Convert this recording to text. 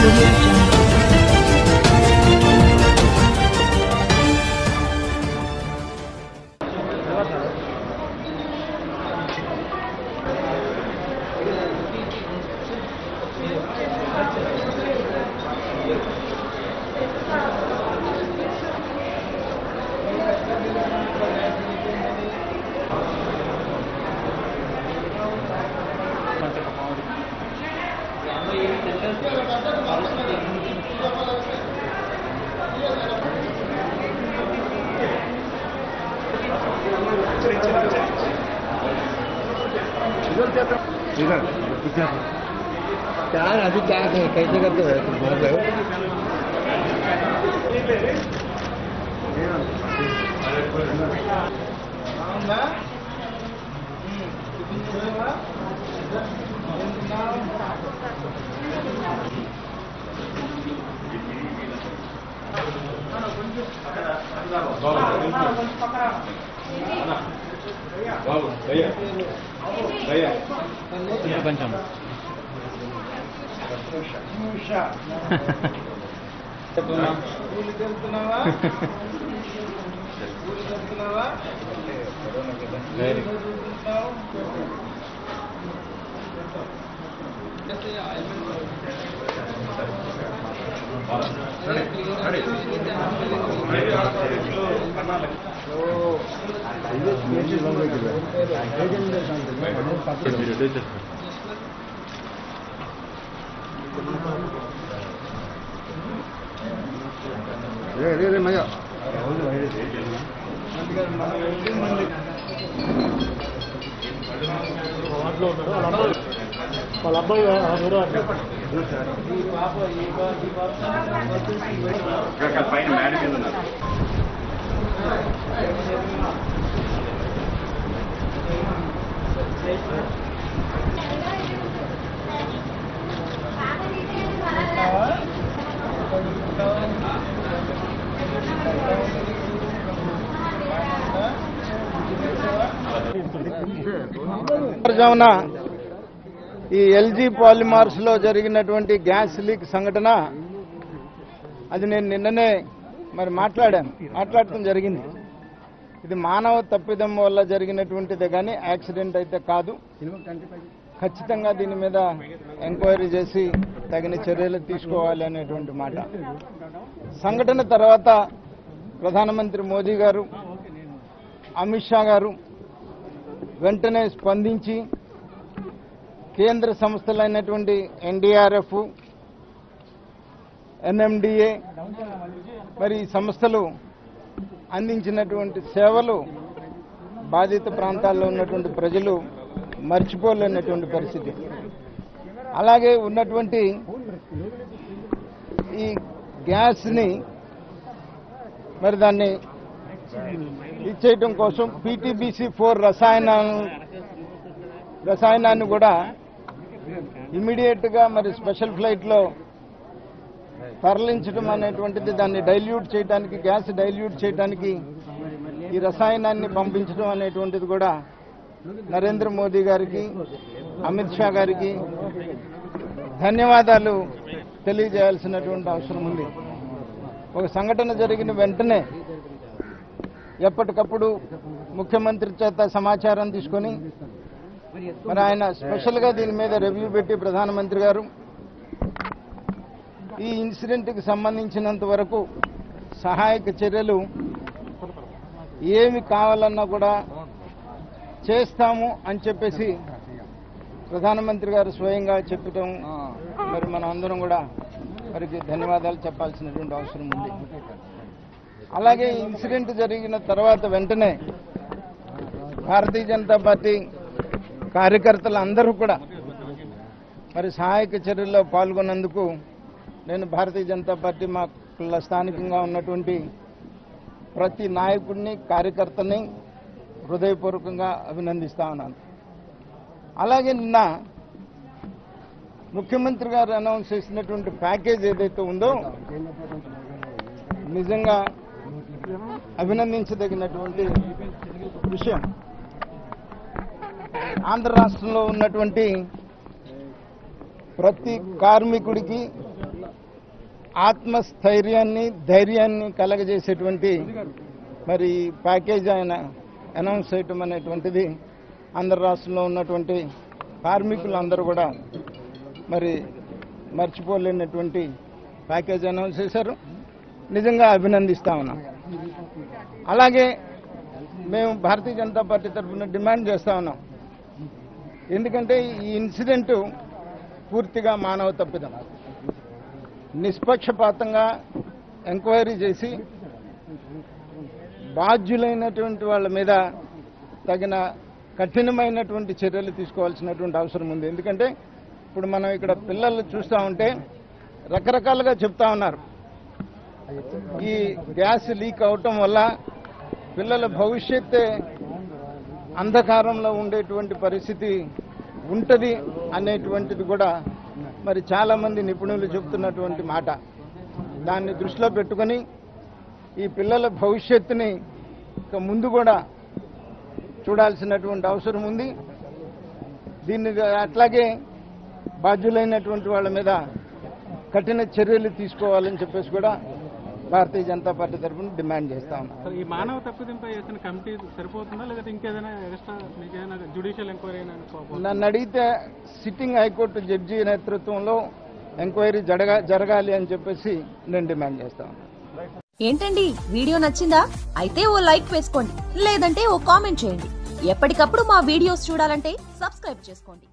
audio jungle. क्या अभी क्या कैसे करते हो तुम बोल रहे हो కొంచెం స్కూల్కి వెళ్తున్నావా స్కూల్కి వెళ్తున్నావా వెరీ చదువుకుంటున్నావు అందుకని మనం వెళ్ళి మళ్ళీ వాళ్ళ అబ్బాయి ఎవరో ఈ పాప ఈ పాప ఈ పాప పైన మేడ మీద ఉన్నారు తెల్లవారుజామున ఈ ఎల్జీ పాలిమార్స్ లో జరిగినటువంటి గ్యాస్ లీక్ సంఘటన అది నేను నిన్ననే మరి మాట్లాడాను మాట్లాడటం జరిగింది ఇది మానవ తప్పిదం వల్ల జరిగినటువంటిదే కానీ యాక్సిడెంట్ అయితే కాదు ఖచ్చితంగా దీని మీద ఎంక్వైరీ చేసి తగిన చర్యలు తీసుకోవాలి అనేటువంటి మాట సంఘటన తర్వాత ప్రధానమంత్రి మోదీ గారు అమిత్ షా గారు వెంటనే స్పందించి కేంద్ర సంస్థలైనటువంటి ఎన్డీఆర్ఎఫ్ ఎన్ఎండిఏ మరి ఈ సంస్థలు అందించినటువంటి సేవలు బాధిత ప్రాంతాల్లో ఉన్నటువంటి ప్రజలు మర్చిపోలేనటువంటి పరిస్థితి అలాగే ఉన్నటువంటి ఈ గ్యాస్ని మరి దాన్ని ఇచ్చేయటం కోసం పీటీబీసీ ఫోర్ రసాయన రసాయనాన్ని కూడా ఇమీడియట్ గా మరి స్పెషల్ ఫ్లైట్ లో తరలించడం అనేటువంటిది దాన్ని డైల్యూట్ చేయడానికి గ్యాస్ డైల్యూట్ చేయడానికి ఈ రసాయనాన్ని పంపించడం అనేటువంటిది కూడా నరేంద్ర మోదీ గారికి అమిత్ షా గారికి ధన్యవాదాలు తెలియజేయాల్సినటువంటి అవసరం ఉంది ఒక సంఘటన జరిగిన వెంటనే ఎప్పటికప్పుడు ముఖ్యమంత్రి చేత సమాచారం తీసుకొని మరి ఆయన స్పెషల్గా దీని మీద రివ్యూ పెట్టి ప్రధానమంత్రి గారు ఈ ఇన్సిడెంట్కి సంబంధించినంత వరకు సహాయక చర్యలు ఏమి కావాలన్నా కూడా చేస్తాము అని చెప్పేసి ప్రధానమంత్రి గారు స్వయంగా చెప్పటం మరి మనం అందరం కూడా వారికి ధన్యవాదాలు చెప్పాల్సినటువంటి అవసరం ఉంది అలాగే ఈ ఇన్సిడెంట్ జరిగిన తర్వాత వెంటనే భారతీయ జనతా పార్టీ కార్యకర్తలు అందరూ కూడా మరి సహాయక చర్యల్లో పాల్గొన్నందుకు నేను భారతీయ జనతా పార్టీ మా స్థానికంగా ఉన్నటువంటి ప్రతి నాయకుడిని కార్యకర్తని హృదయపూర్వకంగా అభినందిస్తా ఉన్నాను అలాగే నిన్న ముఖ్యమంత్రి గారు అనౌన్స్ చేసినటువంటి ప్యాకేజ్ ఏదైతే ఉందో నిజంగా అభినందించదగినటువంటి విషయం ఆంధ్ర రాష్ట్రంలో ఉన్నటువంటి ప్రతి కార్మికుడికి ఆత్మస్థైర్యాన్ని ధైర్యాన్ని కలగజేసేటువంటి మరి ప్యాకేజ్ ఆయన అనౌన్స్ చేయటం అనేటువంటిది ఆంధ్ర రాష్ట్రంలో ఉన్నటువంటి కార్మికులందరూ కూడా మరి మర్చిపోలేనటువంటి ప్యాకేజ్ అనౌన్స్ చేశారు నిజంగా అభినందిస్తా ఉన్నాం అలాగే మేము భారతీయ జనతా పార్టీ తరఫున డిమాండ్ చేస్తా ఉన్నాం ఎందుకంటే ఈ ఇన్సిడెంట్ పూర్తిగా మానవ తప్పిదం నిష్పక్షపాతంగా ఎంక్వైరీ చేసి బాధ్యులైనటువంటి వాళ్ళ మీద తగిన కఠినమైనటువంటి చర్యలు తీసుకోవాల్సినటువంటి అవసరం ఉంది ఎందుకంటే ఇప్పుడు మనం ఇక్కడ పిల్లలు చూస్తూ ఉంటే రకరకాలుగా చెప్తా ఉన్నారు ఈ గ్యాస్ లీక్ అవటం వల్ల పిల్లల భవిష్యత్తే అంధకారంలో ఉండేటువంటి పరిస్థితి ఉంటుంది అనేటువంటిది కూడా మరి చాలామంది నిపుణులు చెబుతున్నటువంటి మాట దాన్ని దృష్టిలో పెట్టుకొని ఈ పిల్లల భవిష్యత్తుని ఇక ముందు కూడా చూడాల్సినటువంటి అవసరం ఉంది దీన్ని అట్లాగే బాధ్యులైనటువంటి వాళ్ళ మీద కఠిన చర్యలు తీసుకోవాలని చెప్పేసి కూడా భారతీయ జనతా పార్టీ తరఫున డిమాండ్ చేస్తా ఉన్నాం సార్ ఈ మానవ తప్పిదంపై చేసిన కమిటీ సరిపోతుందా లేకపోతే ఇంకేదైనా ఎక్స్ట్రా మీకు ఏదైనా జ్యుడిషియల్ ఎంక్వైరీ అయినా అనుకోకపోతే నన్ను అడిగితే సిట్టింగ్ హైకోర్టు జడ్జి నేతృత్వంలో ఎంక్వైరీ జరగా జరగాలి అని చెప్పేసి నేను డిమాండ్ చేస్తా ఉన్నాను ఏంటండి వీడియో నచ్చిందా అయితే ఓ లైక్ వేసుకోండి లేదంటే ఓ కామెంట్ చేయండి ఎప్పటికప్పుడు మా వీడియోస్ చూడాలంటే సబ్స్క్రైబ్ చేసుకోండి